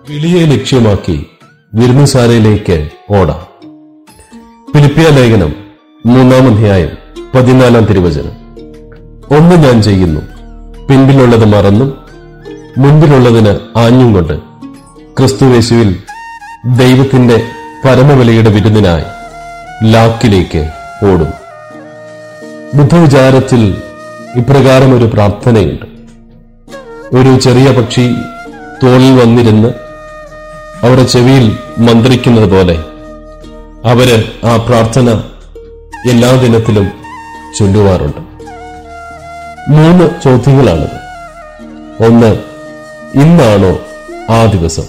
വിളിയെ ലക്ഷ്യമാക്കി വിരുന്നുശാലയിലേക്ക് ഓടാം ഫിലിപ്പിയ ലേഖനം മൂന്നാം അധ്യായം പതിനാലാം തിരുവചനം ഒന്ന് ഞാൻ ചെയ്യുന്നു പിൻപിലുള്ളത് മറന്നും മുൻപിലുള്ളതിന് ആഞ്ഞും കൊണ്ട് ക്രിസ്തുവേശുവിൽ ദൈവത്തിന്റെ പരമവിലയുടെ വിരുന്നിനായി ലാക്കിലേക്ക് ഓടും ബുദ്ധവിചാരത്തിൽ ഇപ്രകാരം ഒരു പ്രാർത്ഥനയുണ്ട് ഒരു ചെറിയ പക്ഷി തോളിൽ വന്നിരുന്ന് അവരുടെ ചെവിയിൽ മന്ത്രിക്കുന്നത് പോലെ അവര് ആ പ്രാർത്ഥന എല്ലാ ദിനത്തിലും ചൊല്ലുവാറുണ്ട് മൂന്ന് ചോദ്യങ്ങളാണിത് ഒന്ന് ഇന്നാണോ ആ ദിവസം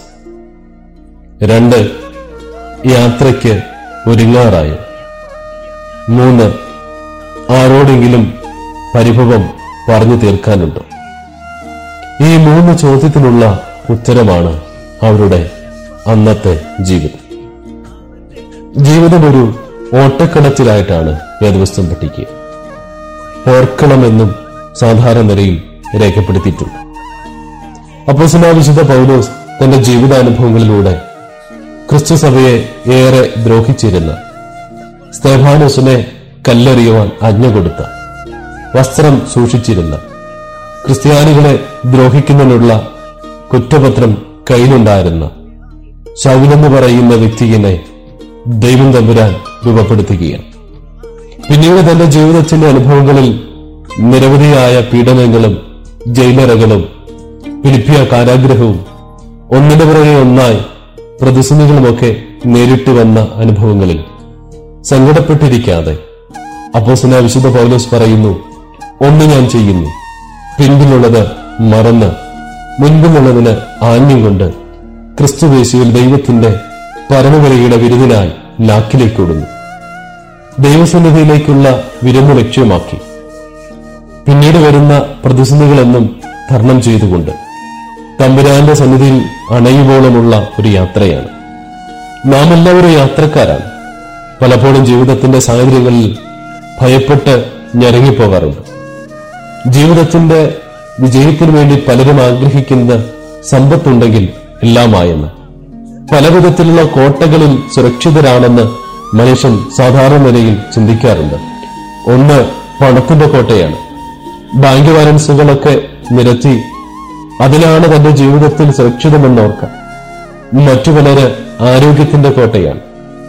രണ്ട് യാത്രയ്ക്ക് ഒരുങ്ങാറായോ മൂന്ന് ആരോടെങ്കിലും പരിഭവം പറഞ്ഞു തീർക്കാനുണ്ടോ ഈ മൂന്ന് ചോദ്യത്തിനുള്ള ഉത്തരമാണ് അവരുടെ അന്നത്തെ ജീവിതം ജീവിതം ഒരു ഓട്ടക്കടത്തിലായിട്ടാണ് വേദവസ്തം പഠിക്കുക ഓർക്കണമെന്നും സാധാരണ നിലയിൽ രേഖപ്പെടുത്തിയിട്ടുണ്ട് അപ്പോസന വിശുദ്ധ പൗലോസ് തന്റെ ജീവിതാനുഭവങ്ങളിലൂടെ ക്രിസ്തു സഭയെ ഏറെ ദ്രോഹിച്ചിരുന്ന സ്തേഫാനോസിനെ കല്ലെറിയുവാൻ ആജ്ഞ കൊടുത്ത വസ്ത്രം സൂക്ഷിച്ചിരുന്ന ക്രിസ്ത്യാനികളെ ദ്രോഹിക്കുന്നതിനുള്ള കുറ്റപത്രം കയ്യിലുണ്ടായിരുന്ന ശൗലെന്ന് പറയുന്ന വ്യക്തിയെ ദൈവം തമ്പുരാൻ രൂപപ്പെടുത്തുകയാണ് പിന്നീട് തന്റെ ജീവിതത്തിന്റെ അനുഭവങ്ങളിൽ നിരവധിയായ പീഡനങ്ങളും ജയിലറകളും ഫിലിപ്പിയ കാരാഗ്രഹവും ഒന്നിനു പുറകെ ഒന്നായി പ്രതിസന്ധികളുമൊക്കെ നേരിട്ട് വന്ന അനുഭവങ്ങളിൽ സങ്കടപ്പെട്ടിരിക്കാതെ അപ്പോസന വിശുദ്ധ പൗലോസ് പറയുന്നു ഒന്ന് ഞാൻ ചെയ്യുന്നു പിൻപിലുള്ളത് മറന്ന് മുൻപിലുള്ളതിന് ആഞ്ഞും കൊണ്ട് ക്രിസ്തുവേശുവിൽ ദൈവത്തിന്റെ പരമവിലയുടെ വിരുന്നിനായി ലാക്കിലേക്ക് ഓടുന്നു ദൈവസന്നിധിയിലേക്കുള്ള വിരുന്ന് ലക്ഷ്യമാക്കി പിന്നീട് വരുന്ന പ്രതിസന്ധികളെന്നും തരണം ചെയ്തുകൊണ്ട് തമ്പുരാന്റെ സന്നിധിയിൽ അണയുവോളമുള്ള ഒരു യാത്രയാണ് നാം എല്ലാവരും യാത്രക്കാരാണ് പലപ്പോഴും ജീവിതത്തിന്റെ സാഹചര്യങ്ങളിൽ ഭയപ്പെട്ട് ഞെരങ്ങിപ്പോകാറുണ്ട് ജീവിതത്തിന്റെ വിജയത്തിനു വേണ്ടി പലരും ആഗ്രഹിക്കുന്ന സമ്പത്തുണ്ടെങ്കിൽ എല്ലാമായെന്ന് പല വിധത്തിലുള്ള കോട്ടകളിൽ സുരക്ഷിതരാണെന്ന് മനുഷ്യൻ സാധാരണ നിലയിൽ ചിന്തിക്കാറുണ്ട് ഒന്ന് പണത്തിന്റെ കോട്ടയാണ് ബാങ്ക് ബാലൻസുകളൊക്കെ നിരത്തി അതിലാണ് തന്റെ ജീവിതത്തിൽ സുരക്ഷിതമെന്നോർക്കാം മറ്റു പലര് ആരോഗ്യത്തിന്റെ കോട്ടയാണ്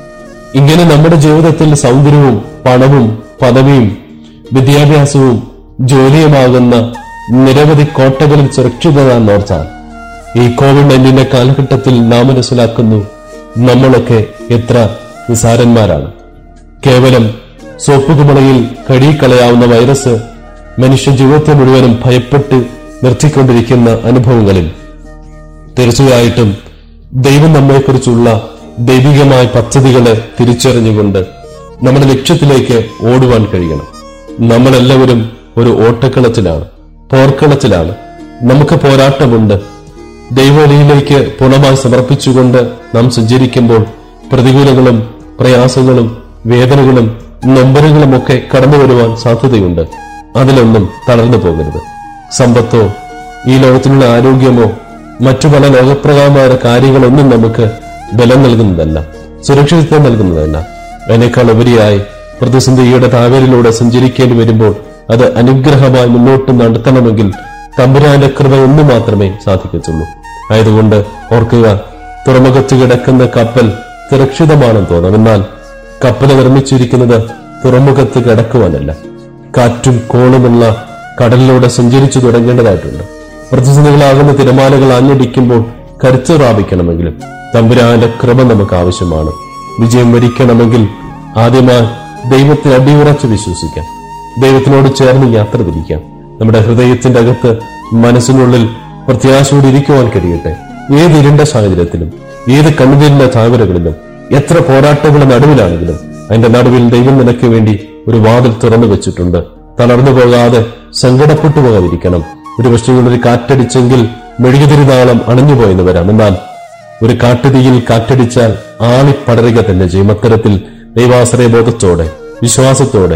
ഇങ്ങനെ നമ്മുടെ ജീവിതത്തിൽ സൗന്ദര്യവും പണവും പദവിയും വിദ്യാഭ്യാസവും ജോലിയുമാകുന്ന നിരവധി കോട്ടകളിൽ സുരക്ഷിതതാന്നോർത്താൽ ഈ കോവിഡ് നയൻറ്റീന്റെ കാലഘട്ടത്തിൽ നാം മനസ്സിലാക്കുന്നു നമ്മളൊക്കെ എത്ര നിസാരന്മാരാണ് കേവലം സോപ്പ് കുമളയിൽ കഴുകിക്കളയാവുന്ന വൈറസ് മനുഷ്യ ജീവിതത്തെ മുഴുവനും ഭയപ്പെട്ട് നിർത്തിക്കൊണ്ടിരിക്കുന്ന അനുഭവങ്ങളിൽ തീർച്ചയായിട്ടും ദൈവം നമ്മെക്കുറിച്ചുള്ള ദൈവികമായ പദ്ധതികളെ തിരിച്ചറിഞ്ഞുകൊണ്ട് നമ്മുടെ ലക്ഷ്യത്തിലേക്ക് ഓടുവാൻ കഴിയണം നമ്മളെല്ലാവരും ഒരു ഓട്ടക്കളത്തിലാണ് പോർക്കളത്തിലാണ് നമുക്ക് പോരാട്ടമുണ്ട് ദൈവവലിയിലേക്ക് പൂർണ്ണമായി സമർപ്പിച്ചുകൊണ്ട് നാം സഞ്ചരിക്കുമ്പോൾ പ്രതികൂലങ്ങളും പ്രയാസങ്ങളും വേദനകളും നൊമ്പരങ്ങളുമൊക്കെ കടന്നു വരുവാൻ സാധ്യതയുണ്ട് അതിലൊന്നും തളർന്നു പോകരുത് സമ്പത്തോ ഈ ലോകത്തിലുള്ള ആരോഗ്യമോ മറ്റു പല ലോകപ്രകാരമായ കാര്യങ്ങളൊന്നും നമുക്ക് ബലം നൽകുന്നതല്ല സുരക്ഷിതത്വം നൽകുന്നതല്ല അതിനേക്കാൾ ഉപരിയായി പ്രതിസന്ധിയുടെ താവേരിലൂടെ സഞ്ചരിക്കേണ്ടി വരുമ്പോൾ അത് അനുഗ്രഹമായി മുന്നോട്ട് നടത്തണമെങ്കിൽ തമ്പുരാന്റെ കൃപ ഒന്ന് മാത്രമേ സാധിക്കത്തുള്ളൂ ആയതുകൊണ്ട് ഓർക്കുക തുറമുഖത്ത് കിടക്കുന്ന കപ്പൽ സുരക്ഷിതമാണെന്ന് തോന്നാം എന്നാൽ കപ്പൽ നിർമ്മിച്ചിരിക്കുന്നത് തുറമുഖത്ത് കിടക്കുവാനല്ല കാറ്റും കോളുമുള്ള കടലിലൂടെ സഞ്ചരിച്ചു തുടങ്ങേണ്ടതായിട്ടുണ്ട് പ്രതിസന്ധികളാകുന്ന തിരമാലകൾ ആഞ്ഞടിക്കുമ്പോൾ കരുത്ത് പ്രാപിക്കണമെങ്കിലും തമ്പുരാന്റെ കൃപ നമുക്ക് ആവശ്യമാണ് വിജയം വരിക്കണമെങ്കിൽ ആദ്യമായി ദൈവത്തിൽ അടിയുറച്ച് വിശ്വസിക്കാം ദൈവത്തിനോട് ചേർന്ന് യാത്ര തിരിക്കാം നമ്മുടെ ഹൃദയത്തിന്റെ അകത്ത് മനസ്സിനുള്ളിൽ പ്രത്യാശയോടെ ഇരിക്കുവാൻ കഴിയട്ടെ ഏത് ഇരുണ്ട സാഹചര്യത്തിലും ഏത് കണ്ണുനീരിന്റെ താഴ്വരകളിലും എത്ര പോരാട്ടങ്ങളുടെ നടുവിലാണെങ്കിലും അതിന്റെ നടുവിൽ ദൈവം നിനക്ക് വേണ്ടി ഒരു വാതിൽ തുറന്നു വെച്ചിട്ടുണ്ട് തളർന്നു പോകാതെ സങ്കടപ്പെട്ടു പോകാതിരിക്കണം ഒരു പക്ഷേ ഒരു കാറ്റടിച്ചെങ്കിൽ മെഴുകുതിരിതാളം അണഞ്ഞുപോയെന്ന് വരാം എന്നാൽ ഒരു കാട്ടുതീയിൽ കാറ്റടിച്ചാൽ ആളിപ്പടരുക തന്നെ ചെയ്യും അത്തരത്തിൽ ദൈവാശ്രയ ബോധത്തോടെ വിശ്വാസത്തോടെ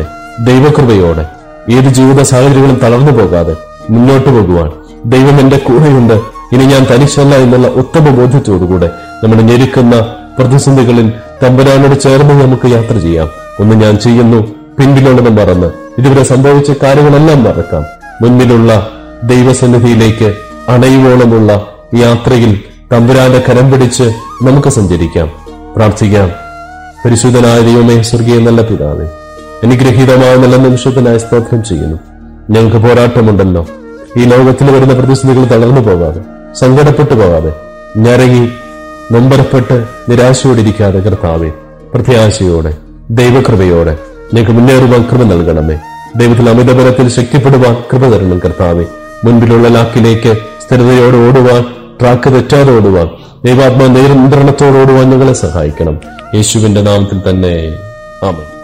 ദൈവകൃപയോടെ ഏത് ജീവിത സാഹചര്യങ്ങളും തളർന്നു പോകാതെ മുന്നോട്ട് പോകുവാൻ ദൈവം എന്റെ കൂടെയുണ്ട് ഇനി ഞാൻ തനിച്ചല്ല എന്നുള്ള ഉത്തമ ബോധ്യത്തോടുകൂടെ നമ്മുടെ ഞെരുക്കുന്ന പ്രതിസന്ധികളിൽ തമ്പുരാനോട് ചേർന്ന് നമുക്ക് യാത്ര ചെയ്യാം ഒന്ന് ഞാൻ ചെയ്യുന്നു പിൻപിലുള്ളത് മറന്ന് ഇതുവരെ സംഭവിച്ച കാര്യങ്ങളെല്ലാം മറക്കാം മുൻപിലുള്ള ദൈവസന്നിധിയിലേക്ക് അണയുവോളമുള്ള യാത്രയിൽ തമ്പുരാന്റെ കരം പിടിച്ച് നമുക്ക് സഞ്ചരിക്കാം പ്രാർത്ഥിക്കാം പരിശുദ്ധനായ ദൈവമേ സ്വർഗീയ നല്ല പിതാവേ അനുഗ്രഹീതമായ നല്ല നിമിഷത്തിനായി സ്തോത്രം ചെയ്യുന്നു ഞങ്ങൾക്ക് പോരാട്ടമുണ്ടല്ലോ ഈ ലോകത്തിൽ വരുന്ന പ്രതിസന്ധികൾ തളർന്നു പോകാതെ സങ്കടപ്പെട്ടു പോകാതെ ഞരങ്ങി നൊമ്പരപ്പെട്ട് നിരാശയോടിരിക്കാതെ കർത്താവെ പ്രത്യാശയോടെ ദൈവകൃപയോടെ ഞങ്ങൾക്ക് മുന്നേറുവാൻ കൃപ നൽകണമേ ദൈവത്തിൽ അമിതബലത്തിൽ ശക്തിപ്പെടുവാൻ കൃപ തരണം കർത്താവെ മുൻപിലുള്ള ലാക്കിലേക്ക് സ്ഥിരതയോടെ ഓടുവാൻ ട്രാക്ക് തെറ്റാതെ ഓടുവാൻ ദൈവാത്മാ നിയന്ത്രണത്തോടെ ഓടുവാൻ ഞങ്ങളെ സഹായിക്കണം യേശുവിന്റെ നാമത്തിൽ തന്നെ ആമേൻ